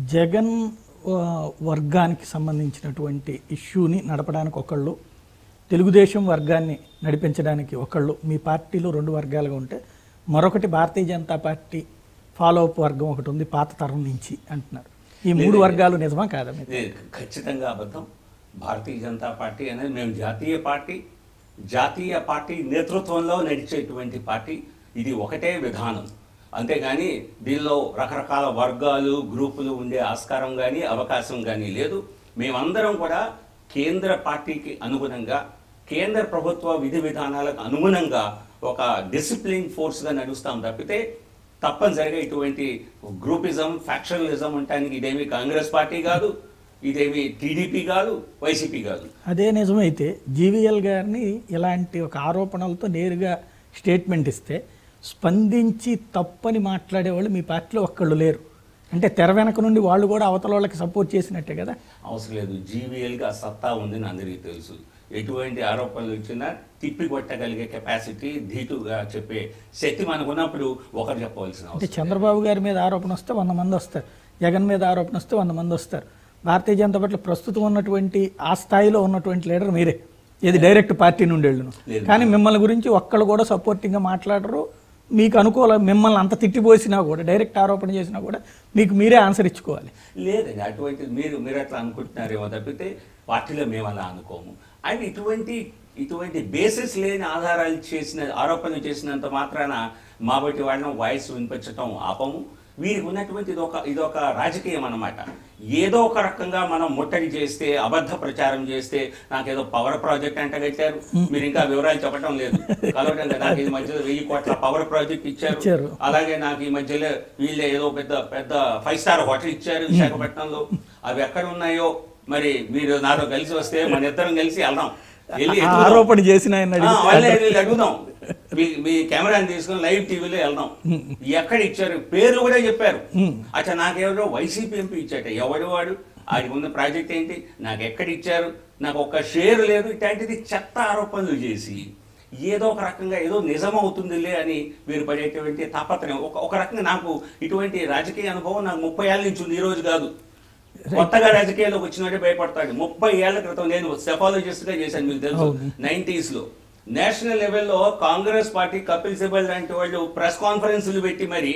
జగన్ ఆ, వర్గానికి సంబంధించినటువంటి ఇష్యూని నడపడానికి ఒకళ్ళు తెలుగుదేశం వర్గాన్ని నడిపించడానికి ఒకళ్ళు మీ పార్టీలో రెండు వర్గాలుగా ఉంటే మరొకటి Bharatiya Janata Party follow up వర్గం ఒకటి ఉంది పాత తరం నుంచి అంటున్నారు ఈ మూడు వర్గాలు నిజమా కాదా మీరు ఇది ఖచ్చితంగా అబద్ధం భారతీయ జనతా పార్టీ అనేది మేము జాతీయ పార్టీ జాతీయ పార్టీ నేతృత్వంలో నడిచేటువంటి పార్టీ ఇది ఒకటే విధానం అంతేగాని దీనిలో రకరకాల వర్గాలు గ్రూపులు ఉండే ఆస్కారం కానీ అవకాశం కానీ లేదు మేమందరం కూడా కేంద్ర పార్టీకి అనుగుణంగా కేంద్ర ప్రభుత్వ విధి విధానాలకు అనుగుణంగా ఒక డిసిప్లిన్ ఫోర్స్గా నడుస్తాం తప్పితే తప్పనిసరిగా ఇటువంటి గ్రూపిజం ఫ్యాక్షనలిజం ఉండటానికి ఇదేమి కాంగ్రెస్ పార్టీ కాదు ఇదేమి టీడీపీ కాదు వైసీపీ కాదు అదే నిజమైతే జీవీఎల్ గారిని ఇలాంటి ఒక ఆరోపణలతో నేరుగా స్టేట్మెంట్ ఇస్తే స్పందించి తప్పని మాట్లాడేవాళ్ళు మీ పార్టీలో ఒక్కళ్ళు లేరు అంటే తెర వెనక నుండి వాళ్ళు కూడా అవతల వాళ్ళకి సపోర్ట్ చేసినట్టే కదా అవసరం లేదు జీవీఎల్గా సత్తా ఉందని అందరికీ తెలుసు ఎటువంటి ఆరోపణలు వచ్చినా తిప్పి కొట్టగలిగే కెపాసిటీ ధీటుగా చెప్పే శక్తి మనకు ఉన్నప్పుడు ఒకరు చెప్పవలసిన అంటే అవసరం చంద్రబాబు గారి మీద ఆరోపణ వస్తే వంద మంది వస్తారు జగన్ మీద ఆరోపణ వస్తే వంద మంది వస్తారు భారతీయ జనతా పార్టీ ప్రస్తుతం ఉన్నటువంటి ఆ స్థాయిలో ఉన్నటువంటి లీడర్ మీరే ఇది డైరెక్ట్ పార్టీ నుండి వెళ్ళను లేదు. కానీ మిమ్మల్ని గురించి ఒక్కళ్ళు కూడా సపోర్టింగ్గా మాట్లాడరు మీకు అనుకూల మిమ్మల్ని అంత తిట్టిపోసినా కూడా డైరెక్ట్ ఆరోపణ చేసినా కూడా మీకు మీరే ఆన్సర్ ఇచ్చుకోవాలి లేదండి అటువంటి మీరు మీరు అట్లా అనుకుంటున్నారేమో తప్పితే పార్టీలో మేము అలా అనుకోము అండ్ ఇటువంటి ఇటువంటి బేసిస్ లేని ఆధారాలు చేసిన ఆరోపణలు చేసినంత మాత్రాన మా బట్టి వాళ్ళని వాయిస్ వినిపించటం ఆపము వీరికి ఉన్నటువంటి ఇది ఒక ఇది ఒక రాజకీయం అన్నమాట ఏదో ఒక రకంగా మనం ముట్టడి చేస్తే అబద్ధ ప్రచారం చేస్తే నాకేదో పవర్ ప్రాజెక్ట్ అంటే కట్టారు మీరు ఇంకా వివరాలు చెప్పడం లేదు కలవడం కదా నాకు ఈ మధ్యలో వెయ్యి కోట్ల పవర్ ప్రాజెక్ట్ ఇచ్చారు. ఇచ్చారు అలాగే నాకు ఈ మధ్యలో వీళ్ళే ఏదో పెద్ద పెద్ద ఫైవ్ స్టార్ హోటల్ ఇచ్చారు విశాఖపట్నంలో అవి ఎక్కడ ఉన్నాయో మరి మీరు నాతో కలిసి వస్తే మన ఇద్దరం కలిసి వెళ్దాం వెళ్ళి ఆ ఎత్తుకుదాం. ఆరోపణ చేసిన ఆయన ఆ, అడిగితే వాళ్ళే వెళ్ళి అడుగుదాం మీ మీ కెమెరాని తీసుకుని లైవ్ టీవీలో వెళ్దాం ఎక్కడ ఇచ్చారు పేర్లు కూడా చెప్పారు అచ్చా నాకెవరో వైసీపీ ఎంపీ ఇచ్చాట ఎవడు వాడు ఆడికి ఉన్న ప్రాజెక్ట్ ఏంటి నాకు ఎక్కడ ఇచ్చారు నాకు ఒక్క షేర్ లేదు ఇట్లాంటిది చెత్త ఆరోపణలు చేసి ఏదో ఒక రకంగా ఏదో నిజమవుతుందిలే అని మీరు పడేటువంటి తాపత్రయం ఒక ఒక రకంగా నాకు ఇటువంటి రాజకీయ అనుభవం నాకు ముప్పై ఏళ్ళ నుంచి ఉంది ఈ రోజు కాదు కొత్తగా రాజకీయాల్లోకి వచ్చినట్టే భయపడతాడు ముప్పై ఏళ్ల క్రితం నేను సెఫాలజిస్ట్ గా చేశాను మీకు తెలుసు అవును. నైన్టీస్ లో నేషనల్ లెవెల్లో కాంగ్రెస్ పార్టీ కపిల్ సిబల్ లాంటి వాళ్ళు ప్రెస్ కాన్ఫరెన్స్లు పెట్టి మరి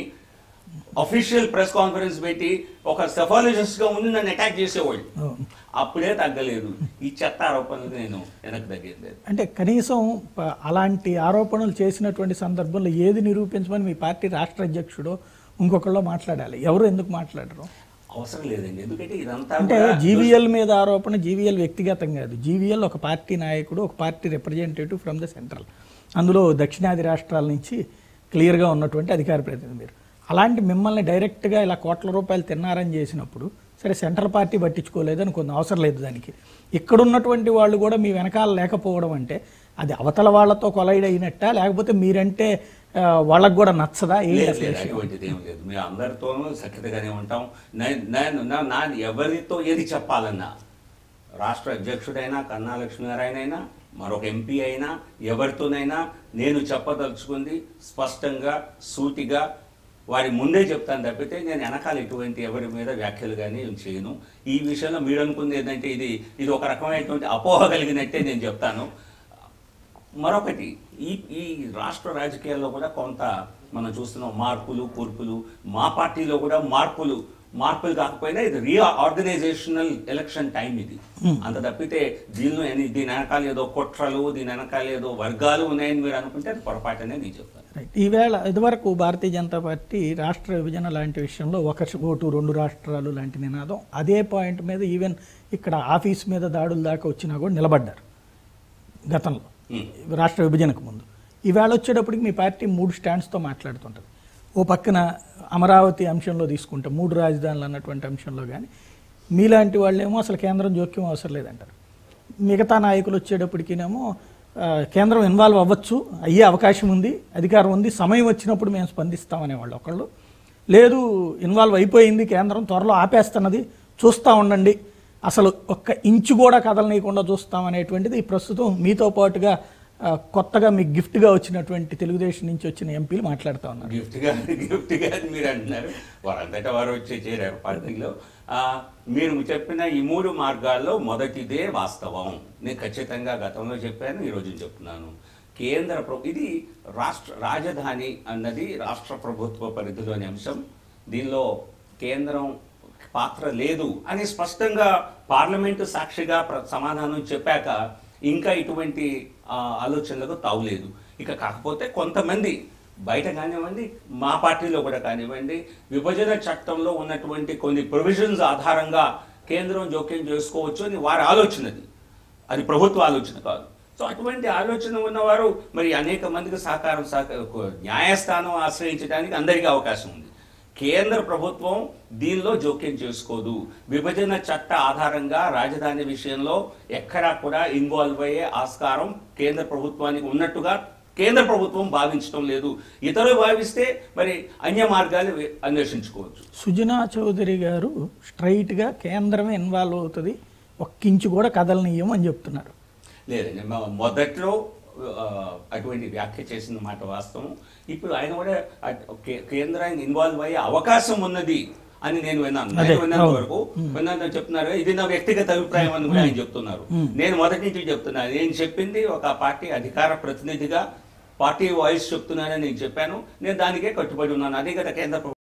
అఫీషియల్ ప్రెస్ కాన్ఫరెన్స్ పెట్టి ఒక సెఫాలజిస్ట్ గా ఉండి నన్ను అటాక్ చేసేవాళ్ళు అవును. అప్పుడే తగ్గలేదు ఈ చెత్త ఆరోపణలు నేను వెనక్కి తగ్గేది లేదు అంటే కనీసం ప- అలాంటి ఆరోపణలు చేసినటువంటి సందర్భంలో ఏది నిరూపించమని మీ పార్టీ రాష్ట్ర అధ్యక్షుడు ఇంకొకళ్ళు మాట్లాడాలి ఎవరు ఎందుకు మాట్లాడరు అవసరం లేదండి ఎందుకంటే ఇదంతా అంటే కూడా జీవీఎల్ మీద ఆరోపణ జీవీఎల్ వ్యక్తిగతం కాదు జీవీఎల్ ఒక పార్టీ నాయకుడు ఒక party representative from the central అందులో దక్షిణాది రాష్ట్రాల నుంచి క్లియర్గా ఉన్నటువంటి అధికార ప్రతినిధి మీరు అలాంటి మిమ్మల్ని డైరెక్ట్గా ఇలా కోట్ల రూపాయలు తిన్నారని చేసినప్పుడు సరే సెంట్రల్ పార్టీ పట్టించుకోలేదని కొంత అవసరం లేదు దానికి ఇక్కడ ఉన్నటువంటి వాళ్ళు కూడా మీ వెనకాల లేకపోవడం అంటే అది అవతల వాళ్ళతో కొలైడ్ అయినట్టా లేకపోతే మీరంటే ఆ, వాళ్ళకు కూడా నచ్చదా ఏంటి లేదు, అసలు లేదు, విషయం? అటువంటిది ఏం లేదు మేము అందరితోనూ సఖ్యతగానే ఉంటాం నే- నేను నా- నా ఎవరితో ఏది చెప్పాలన్నా రాష్ట్ర అధ్యక్షుడైనా కన్నా లక్ష్మీనారాయణ అయినా మరొక ఎంపీ అయినా ఎవరితోనైనా నేను చెప్పదలుచుకుంది స్పష్టంగా సూటిగా వారి ముందే చెప్తాను తప్పితే నేను వెనకాల ఎటువంటి ఎవరి మీద వ్యాఖ్యలు కానీ చేయను ఈ విషయంలో మీరు అనుకుంది ఏంటంటే ఇది ఇది ఒక రకమైనటువంటి అపోహ కలిగినట్టే నేను చెప్తాను మరొకటి ఈ ఈ రాష్ట్ర రాజకీయాల్లో కూడా కొంత మనం చూస్తున్నాం మార్పులు కూర్పులు మా పార్టీలో కూడా మార్పులు మార్పులు కాకపోయినా ఇది రీ ఆర్గనైజేషనల్ ఎలక్షన్ టైం ఇది అంత తప్పితే దీనిలో ఎన్ని- దీని వెనకాల ఏదో కుట్రలు దీని వెనకాల ఏదో వర్గాలు ఉన్నాయని మీరు అనుకుంటే అది పొరపాటనే నేను చెప్తాను రైట్ ఈవేళ ఇదివరకు భారతీయ జనతా పార్టీ రాష్ట్ర విభజన లాంటి విషయంలో ఒక ఓటు రెండు రాష్ట్రాలు లాంటి నినాదం అదే పాయింట్ మీద ఈవెన్ ఇక్కడ ఆఫీస్ మీద దాడుల దాకా వచ్చినా కూడా నిలబడ్డారు గతంలో Hmm. రాష్ట్ర విభజనకు ముందు ఈవేళ వచ్చేటప్పటికి మీ పార్టీ మూడు స్టాండ్స్తో మాట్లాడుతుంటుంది ఓ పక్కన అమరావతి అంశంలో తీసుకుంటే మూడు రాజధానులు అన్నటువంటి అంశంలో కానీ మీలాంటి వాళ్ళేమో అసలు కేంద్రం జోక్యం అవసరం లేదంటారు మిగతా నాయకులు వచ్చేటప్పటికినేమో ఆ, కేంద్రం ఇన్వాల్వ్ అవ్వచ్చు అయ్యే అవకాశం ఉంది అధికారం ఉంది సమయం వచ్చినప్పుడు మేము స్పందిస్తామనే వాళ్ళు ఒకళ్ళు లేదు ఇన్వాల్వ్ అయిపోయింది కేంద్రం త్వరలో ఆపేస్తున్నది చూస్తూ ఉండండి అసలు ఒక్క ఇంచు కూడా కదలనీయకుండా చూస్తామనేటువంటిది ప్రస్తుతం మీతో పాటుగా ఆ, కొత్తగా మీకు గిఫ్ట్గా వచ్చినటువంటి తెలుగుదేశం నుంచి వచ్చిన ఎంపీలు మాట్లాడుతూ ఉన్నారు గిఫ్ట్ గా గిఫ్ట్ గా అని మీరు అంటున్నారు వారంతటా వారు వచ్చి చేరారు పార్టీలో ఆ, మీరు చెప్పిన ఈ మూడు మార్గాల్లో మొదటిదే వాస్తవం నేను ఖచ్చితంగా గతంలో చెప్పాను ఈరోజు చెప్తున్నాను కేంద్ర ప్రభు ఇది రాష్ట్ర రాజధాని అన్నది రాష్ట్ర ప్రభుత్వ పరిధిలోని అంశం దీనిలో కేంద్రం పాత్ర లేదు అని స్పష్టంగా పార్లమెంటు సాక్షిగా ప్ర- సమాధానం చెప్పాక ఇంకా ఇటువంటి ఆ, ఆలోచనలకు తావులేదు ఇక కాకపోతే కొంతమంది బయట కానివ్వండి మా పార్టీలో కూడా కానివ్వండి విభజన చట్టంలో ఉన్నటువంటి కొన్ని ప్రొవిజన్స్ ఆధారంగా కేంద్రం జోక్యం చేసుకోవచ్చు అని వారి ఆలోచనది అది ప్రభుత్వ ఆలోచన కాదు సో అటువంటి ఆలోచన ఉన్నవారు మరి అనేక మందికి సహకారం సహక న్యాయస్థానం ఆశ్రయించడానికి అందరికీ అవకాశం ఉంది కేంద్ర ప్రభుత్వం దీనిలో జోక్యం చేసుకోదు విభజన చట్ట ఆధారంగా రాజధాని విషయంలో ఎక్కడా కూడా ఇన్వాల్వ్ అయ్యే ఆస్కారం కేంద్ర ప్రభుత్వానికి ఉన్నట్టుగా కేంద్ర ప్రభుత్వం భావించడం లేదు ఇతరులు భావిస్తే మరి అన్య మార్గాలు వే- అన్వేషించుకోవచ్చు సుజనా చౌదరి గారు స్ట్రైట్గా కేంద్రమే ఇన్వాల్వ్ అవుతుంది ఒక్కించు కూడా కదలనీయం అని చెప్తున్నారు లేదండి మా- మొదట్లో ఆ, అటువంటి వ్యాఖ్య చేసిన మాట వాస్తవం ఇప్పుడు ఆయన కూడా అట్- కే- కేంద్రానికి ఇన్వాల్వ్ అయ్యే అవకాశం ఉన్నది అని నేను విన్నాను అదే, నేను విన్నంత అవును. వరకు విన్నంత చెప్తున్నారు ఇది నా వ్యక్తిగత అభిప్రాయం అని కూడా ఆయన చెప్తున్నారు నేను మొదటి నుంచి చెప్తున్నాను నేను చెప్పింది ఒక పార్టీ అధికార ప్రతినిధిగా పార్టీ వాయిస్ చెప్తున్నానని నేను చెప్పాను నేను దానికే కట్టుబడి ఉన్నాను అదే కదా కేంద్ర ప్రభుత్వం